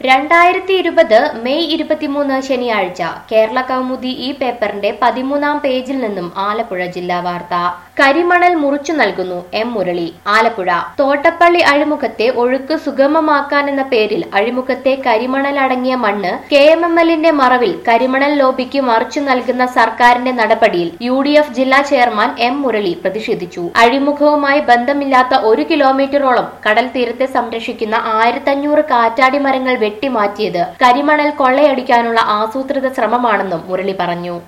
രണ്ടായിരത്തി ഇരുപത് മെയ് ഇരുപത്തിമൂന്ന് ശനിയാഴ്ച കേരള കൗമുദി ഈ പേപ്പറിന്റെ പതിമൂന്നാം പേജിൽ നിന്നും ആലപ്പുഴ ജില്ലാ വാർത്ത കരിമണൽ മുറിച്ചു നൽകുന്നു എം മുരളി ആലപ്പുഴ തോട്ടപ്പള്ളി അഴിമുഖത്തെ ഒഴുക്ക് സുഗമമാക്കാൻ എന്ന പേരിൽ അഴിമുഖത്തെ കരിമണൽ അടങ്ങിയ മണ്ണ് കെ എം എം എല്ലിന്റെ മറവിൽ കരിമണൽ ലോബിക്ക് മറിച്ചു നൽകുന്ന സർക്കാരിന്റെ നടപടിയിൽ യു ഡി എഫ് ജില്ലാ ചെയർമാൻ എം മുരളി പ്രതിഷേധിച്ചു അഴിമുഖവുമായി ബന്ധമില്ലാത്ത ഒരു കിലോമീറ്ററോളം കടൽ തീരത്തെ സംരക്ഷിക്കുന്ന ആയിരത്തഞ്ഞൂറ് കാറ്റാടി മരങ്ങൾ വെട്ടിമാറ്റിയത് കരിമണൽ കൊള്ളയടിക്കാനുള്ള ആസൂത്രിത ശ്രമമാണെന്നും മുരളി പറഞ്ഞു